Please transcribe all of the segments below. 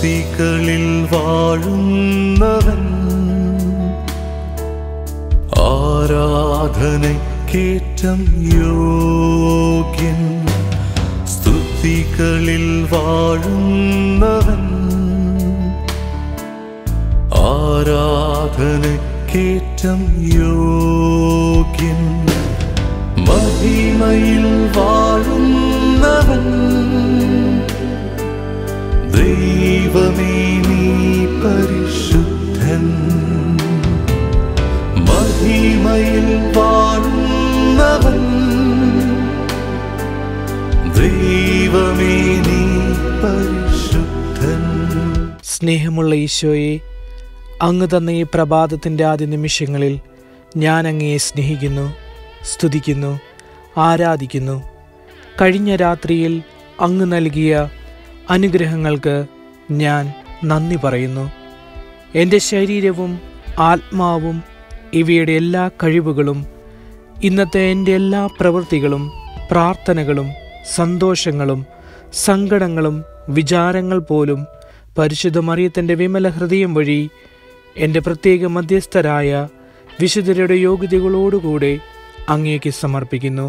സ്തുതികളിൽ വാഴുന്നവൻ ആരാധനക്കേറ്റം യോഗ്യൻ സ്തുതികളിൽ വാഴുന്നവൻ ആരാധനക്കേറ്റം യോഗ്യൻ മഹിമയിൽ വാഴുന്നവൻ ദൈവമേ നീ പരിശുദ്ധൻ മഹിമയിൽ വാഴുന്നവൻ ദൈവമേ നീ പരിശുദ്ധൻ സ്നേഹമുള്ള ഈശോയെ അങ്ങ് തന്ന ഈ പ്രഭാതത്തിൻ്റെ ആദ്യ നിമിഷങ്ങളിൽ ഞാൻ അങ്ങയെ സ്നേഹിക്കുന്നു സ്തുതിക്കുന്നു ആരാധിക്കുന്നു കഴിഞ്ഞ രാത്രിയിൽ അങ്ങ് നൽകിയ അനുഗ്രഹങ്ങൾക്ക് ഞാൻ നന്ദി പറയുന്നു എൻ്റെ ശരീരവും ആത്മാവും ഇവയുടെ എല്ലാ കഴിവുകളും ഇന്നത്തെ എൻ്റെ എല്ലാ പ്രവൃത്തികളും പ്രാർത്ഥനകളും സന്തോഷങ്ങളും സങ്കടങ്ങളും വിചാരങ്ങൾ പോലും പരിശുദ്ധ മറിയത്തിൻ്റെ വിമല ഹൃദയം വഴി എൻ്റെ പ്രത്യേക മധ്യസ്ഥരായ വിശുദ്ധരുടെ യോഗ്യതകളോടുകൂടെ അങ്ങേക്ക് സമർപ്പിക്കുന്നു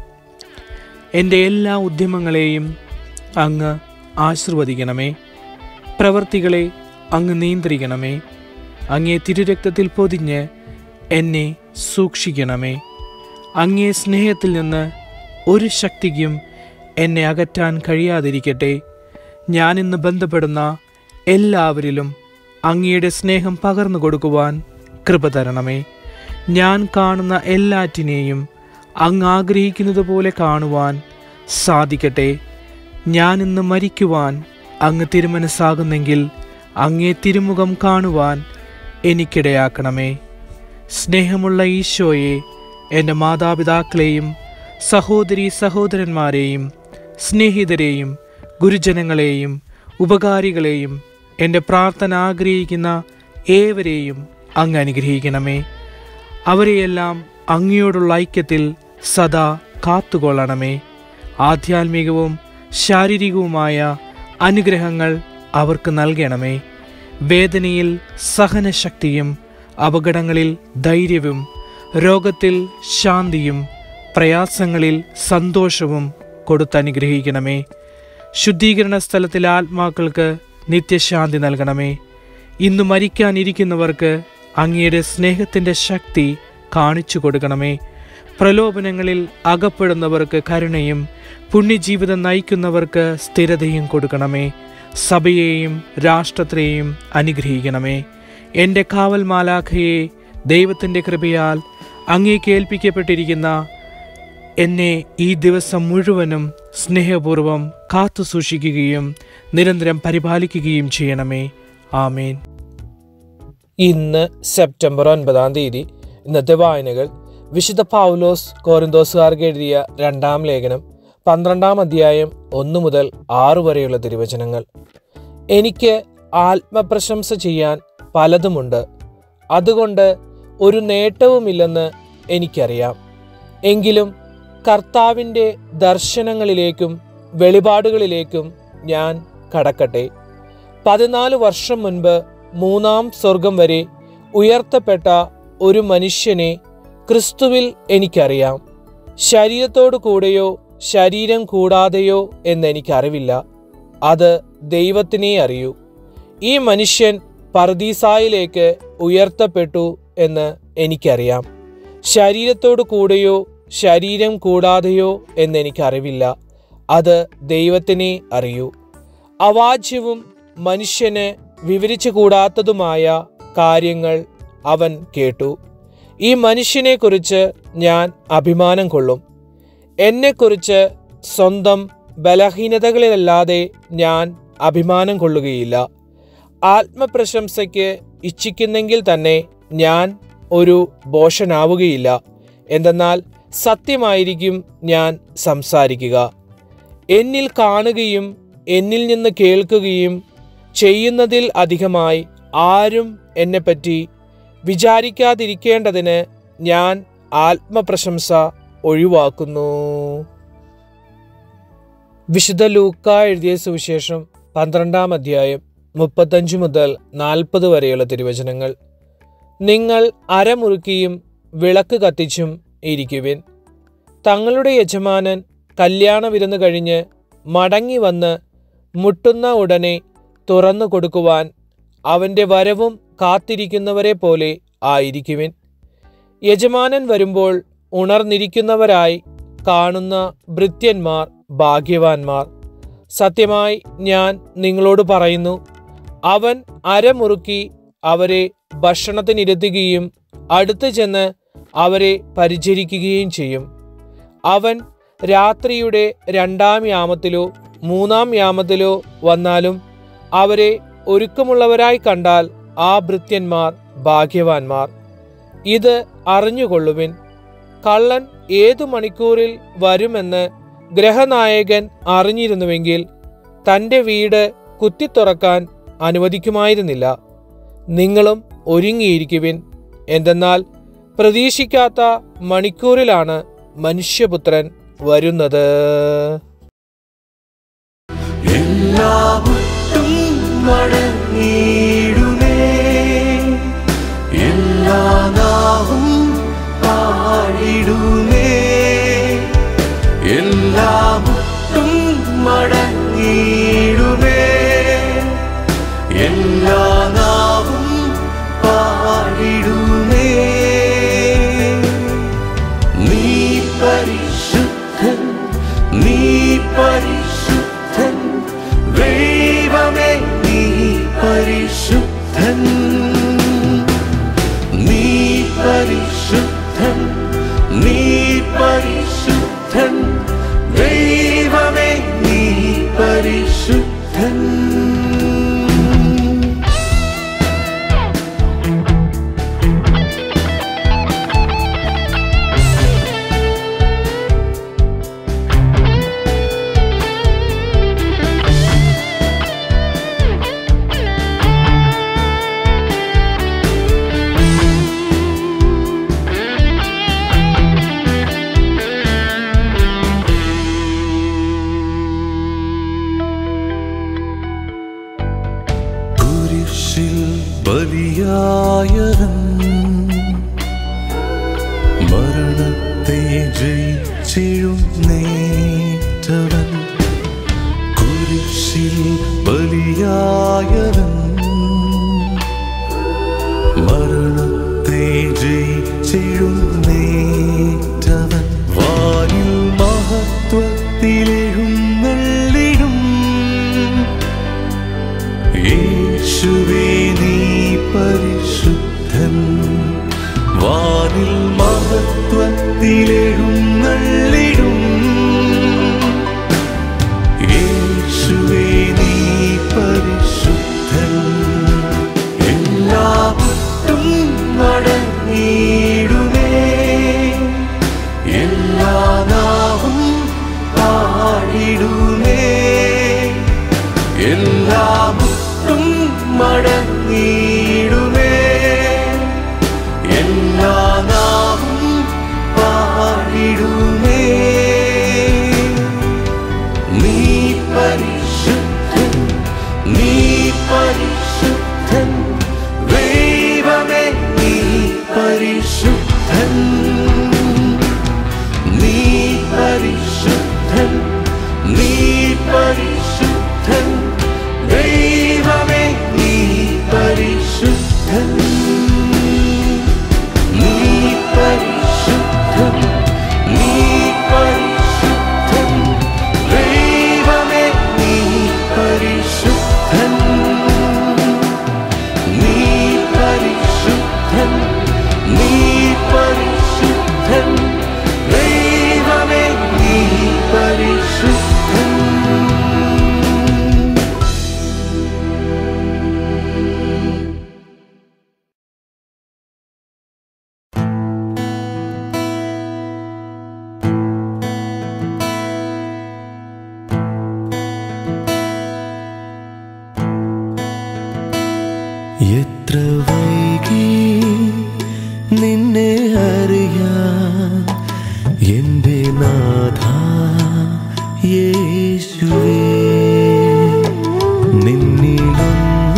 എൻ്റെ എല്ലാ ഉദ്യമങ്ങളെയും അങ്ങ് ആശീർവദിക്കണമേ പ്രവർത്തികളെ അങ്ങ് നിയന്ത്രിക്കണമേ അങ്ങേ തിരുരക്തത്തിൽ പൊതിഞ്ഞ് എന്നെ സൂക്ഷിക്കണമേ അങ്ങേ സ്നേഹത്തിൽ നിന്ന് ഒരു ശക്തിക്കും എന്നെ അകറ്റാൻ കഴിയാതിരിക്കട്ടെ ഞാനിന്ന് ബന്ധപ്പെടുന്ന എല്ലാവരിലും അങ്ങയുടെ സ്നേഹം പകർന്നു കൊടുക്കുവാൻ കൃപ തരണമേ ഞാൻ കാണുന്ന എല്ലാറ്റിനെയും അങ്ങ് ആഗ്രഹിക്കുന്നത് പോലെ കാണുവാൻ സാധിക്കട്ടെ ഞാനിന്ന് മരിക്കുവാൻ അങ്ങ് തിരുമനസ്സാകുന്നെങ്കിൽ അങ്ങേ തിരുമുഖം കാണുവാൻ എനിക്കിടയാക്കണമേ സ്നേഹമുള്ള ഈശോയെ എൻ്റെ മാതാപിതാക്കളെയും സഹോദരി സഹോദരന്മാരെയും സ്നേഹിതരെയും ഗുരുജനങ്ങളെയും ഉപകാരികളെയും എൻ്റെ പ്രാർത്ഥന ആഗ്രഹിക്കുന്ന ഏവരെയും അങ്ങ് അനുഗ്രഹിക്കണമേ അവരെയെല്ലാം അങ്ങയോടുള്ള ഐക്യത്തിൽ സദാ കാത്തുകൊള്ളണമേ ആധ്യാത്മികവും ശാരീരികവുമായ അനുഗ്രഹങ്ങൾ അവർക്ക് നൽകണമേ വേദനയിൽ സഹനശക്തിയും അപകടങ്ങളിൽ ധൈര്യവും രോഗത്തിൽ ശാന്തിയും പ്രയാസങ്ങളിൽ സന്തോഷവും കൊടുത്തനുഗ്രഹിക്കണമേ ശുദ്ധീകരണ സ്ഥലത്തിലെ ആത്മാക്കൾക്ക് നിത്യശാന്തി നൽകണമേ ഇന്ന് മരിക്കാനിരിക്കുന്നവർക്ക് അങ്ങയുടെ സ്നേഹത്തിൻ്റെ ശക്തി കാണിച്ചു കൊടുക്കണമേ പ്രലോഭനങ്ങളിൽ അകപ്പെടുന്നവർക്ക് കരുണയും പുണ്യജീവിതം നയിക്കുന്നവർക്ക് സ്ഥിരതയും കൊടുക്കണമേ സഭയെയും രാഷ്ട്രത്തെയും അനുഗ്രഹിക്കണമേ എൻ്റെ കാവൽ മാലാഖയെ ദൈവത്തിൻ്റെ കൃപയാൽ അങ്ങേക്ക് ഏൽപ്പിക്കപ്പെട്ടിരിക്കുന്ന എന്നെ ഈ ദിവസം മുഴുവനും സ്നേഹപൂർവം കാത്തു സൂക്ഷിക്കുകയും നിരന്തരം പരിപാലിക്കുകയും ചെയ്യണമേ ആമേൻ ഇന്ന് സെപ്റ്റംബർ ഒൻപതാം തീയതി ഇന്നത്തെ വായനകൾ വിശുദ്ധ പൗലോസ് കോറിന്തോസുകാർക്ക് എഴുതിയ രണ്ടാം ലേഖനം പന്ത്രണ്ടാം അധ്യായം ഒന്ന് മുതൽ ആറ് വരെയുള്ള തിരുവചനങ്ങൾ എനിക്ക് ആത്മപ്രശംസ ചെയ്യാൻ പലതുമുണ്ട് അതുകൊണ്ട് ഒരു നേട്ടവുമില്ലെന്ന് എനിക്കറിയാം എങ്കിലും കർത്താവിൻ്റെ ദർശനങ്ങളിലേക്കും വെളിപാടുകളിലേക്കും ഞാൻ കടക്കട്ടെ പതിനാല് വർഷം മുൻപ് മൂന്നാം സ്വർഗം വരെ ഉയർത്തപ്പെട്ട ഒരു മനുഷ്യനെ ക്രിസ്തുവിൽ എനിക്കറിയാം ശരീരത്തോടു കൂടെയോ ശരീരം കൂടാതെയോ എന്നെനിക്കറിവില്ല അത് ദൈവത്തിനേ അറിയൂ ഈ മനുഷ്യൻ പർദീസായിലേക്ക് ഉയർത്തപ്പെട്ടു എന്ന് എനിക്കറിയാം ശരീരത്തോടു കൂടെയോ ശരീരം കൂടാതെയോ എന്നെനിക്കറിവില്ല അത് ദൈവത്തിനെ അറിയൂ അവാച്യവും മനുഷ്യന് വിവരിച്ചു കൂടാത്തതുമായ കാര്യങ്ങൾ അവൻ കേട്ടു ഈ മനുഷ്യനെക്കുറിച്ച് ഞാൻ അഭിമാനം കൊള്ളും എന്നെക്കുറിച്ച് സ്വന്തം ബലഹീനതകളിലല്ലാതെ ഞാൻ അഭിമാനം കൊള്ളുകയില്ല ആത്മപ്രശംസയ്ക്ക് ഇച്ഛിക്കുന്നെങ്കിൽ തന്നെ ഞാൻ ഒരു ബോഷനാവുകയില്ല എന്തെന്നാൽ സത്യമായിരിക്കും ഞാൻ സംസാരിക്കുക എന്നിൽ കാണുകയും എന്നിൽ നിന്ന് കേൾക്കുകയും ചെയ്യുന്നതിൽ അധികമായി ആരും എന്നെപ്പറ്റി വിചാരിക്കാതിരിക്കേണ്ടതിന് ഞാൻ ആത്മപ്രശംസ ഒഴിവാക്കുന്നു വിശുദ്ധ ലൂക്ക എഴുതിയ സുവിശേഷം പന്ത്രണ്ടാം അധ്യായം മുപ്പത്തഞ്ച് മുതൽ നാൽപ്പത് വരെയുള്ള തിരുവചനങ്ങൾ നിങ്ങൾ അരമുറുക്കിയും വിളക്ക് കത്തിച്ചും ഇരിക്കുവിൻ തങ്ങളുടെ യജമാനൻ കല്യാണ വിരുന്ന് കഴിഞ്ഞ് മടങ്ങി വന്ന് മുട്ടുന്ന ഉടനെ തുറന്നു കൊടുക്കുവാൻ അവന്റെ വരവും കാത്തിരിക്കുന്നവരെ പോലെ ആയിരിക്കുവിൻ യജമാനൻ വരുമ്പോൾ ഉണർന്നിരിക്കുന്നവരായി കാണുന്ന ഭൃത്യന്മാർ ഭാഗ്യവാന്മാർ സത്യമായി ഞാൻ നിങ്ങളോട് പറയുന്നു അവൻ അരമുറുക്കി അവരെ ഭക്ഷണത്തിനിരുത്തുകയും അടുത്ത് ചെന്ന് അവരെ പരിചരിക്കുകയും ചെയ്യും അവൻ രാത്രിയുടെ രണ്ടാം യാമത്തിലോ മൂന്നാം യാമത്തിലോ വന്നാലും അവരെ ഒരുക്കമുള്ളവരായി കണ്ടാൽ ആ ഭൃത്യന്മാർ ഭാഗ്യവാന്മാർ ഇത് അറിഞ്ഞുകൊള്ളുവിൻ കള്ളൻ ഏതു മണിക്കൂറിൽ വരുമെന്ന് ഗ്രഹനായകൻ അറിഞ്ഞിരുന്നുവെങ്കിൽ തന്റെ വീട് കുത്തിത്തുറക്കാൻ അനുവദിക്കുമായിരുന്നില്ല നിങ്ങളും ഒരുങ്ങിയിരിക്കുവിൻ എന്തെന്നാൽ പ്രതീക്ഷിക്കാത്ത മണിക്കൂറിലാണ് മനുഷ്യപുത്രൻ വരുന്നത് എല്ലാവട്ടും മടങ്ങിയിടുമേ എല്ലാ നാവും പാടിടുമേ എല്ലാവട്ടും മടങ്ങിയിടുമേ എല്ലാ നാവും പാടിടുമേ നീ പരിശുദ്ധൻ നീ പരിശുദ്ധൻ ദൈവമേ നീ പരിശുദ്ധൻ നീ പരിശുദ്ധൻ നീ പരിശുദ്ധൻ ദൈവമേ നീ പരിശുദ്ധൻ കുരിശിൽ ബലിയായവൻ മരണത്തെ ജയിച്ചെഴുന്നേറ്റവൻ കുരിശിൽ ബലിയായവൻ മരണത്തെ ജയിച്ചെഴുന്നേറ്റവൻ വാനിൽ മഹത്വത്തിലെഴുന്നള്ളിടും യേശുവേ നീ പരിശുദ്ധൻ വാനിൽ മഹത്വത്തിലെഴുന്നള്ളിടും യേശുവേ നീ പരിശുദ്ധൻ എല്ലാവട്ടും മടങ്ങിയിടുമേ എല്ലാ നാവും പാടിടുമേ എല്ലാമുട്ടും മടങ്ങിയിടുമേ എല്ലാ നാവും പാടിടുമേ നീ പരിശുദ്ധൻ നീ പരിശുദ്ധൻ ദൈവമേ നീ പരിശുദ്ധൻ നീ പരിശുദ്ധൻ നീ പരിശുദ്ധൻ ദൈവമേ നീ പരിശുദ്ധൻ നീ പരിശുദ്ധൻ നീ പരിശുദ്ധൻ ദൈവമേ നീ പരിശുദ്ധൻ നീ പരിശുദ്ധൻ നീ പരിശുദ്ധൻ ദൈവമേ നീ പരിശുദ്ധൻ എത്ര വൈകി നിന്നെ അറിയാൻ എന്റെ നാഥ യേശുവേ നിന്നിലൊന്നും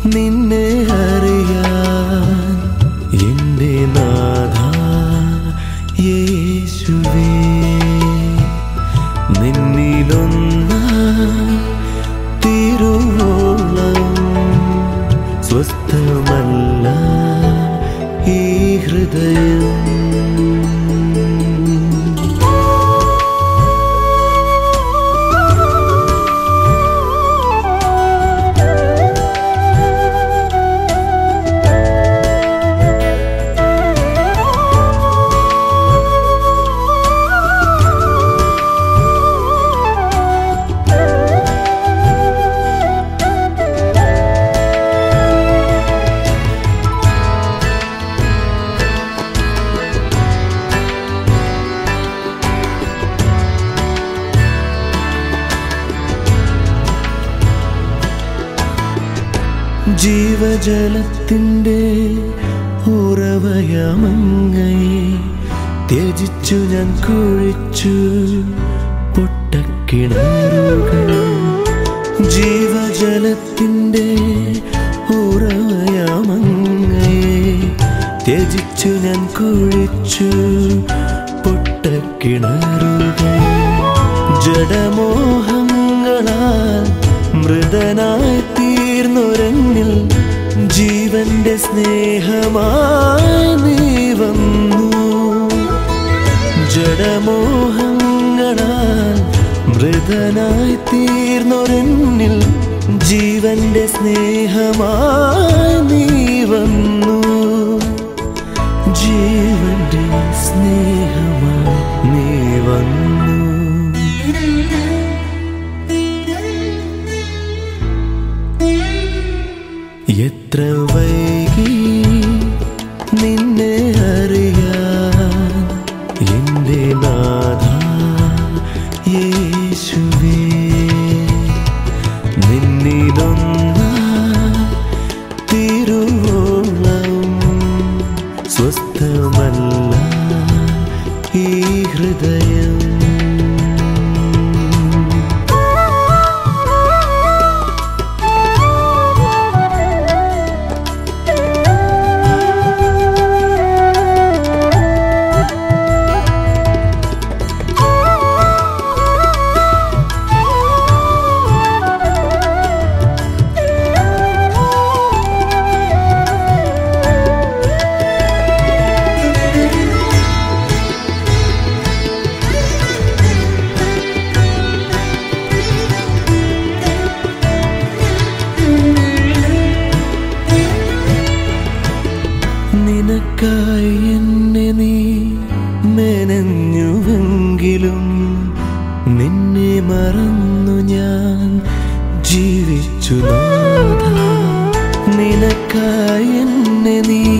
നിന്നെ അറിയാൻ എൻ്റെ നാഥ യേശുവേ നിന്നിലൊന്ന തിരുവോളം സ്വസ്ഥമല്ല ഈ ഹൃദയം ജീവജലത്തിൻ്റെ ഉറവയമങ്ങയെ ത്യജിച്ചു ഞാൻ കുഴിച്ചു പൊട്ടക്കിണറുകൾ ജീവജലത്തിൻ്റെ ഉറവയമങ്ങയെ ത്യജിച്ചു ഞാൻ കുഴിച്ചു പൊട്ടക്കിണറുകൾ ജഡമോഹങ്ങളാൽ മൃതനായി തീർന്നൊരങ്ങിൽ ജീവന്റെ സ്നേഹമായി നീ വന്നു ജഡമോഹങ്ങളാൽ മൃതനായി തീർന്നൊരെന്നിൽ ജീവന്റെ സ്നേഹമായി നീ വന്നു ജീവന്റെ സ്നേഹമായി നീ വന്നു എത്ര വൈകി നിന്നെ അറിയാൻ എൻ്റെ നാഥ യേശുവേ നിന്നിലൊന്ന തിരുവോളം സ്വസ്ഥമല്ല ഈ ഹൃദയം നിനക്കായി എന്നെ നീ മെനഞ്ഞുവെങ്കിലും നിന്നെ മറന്നു ഞാൻ ജീവിച്ചു നാഥ നിനക്കായി എന്നെ നീ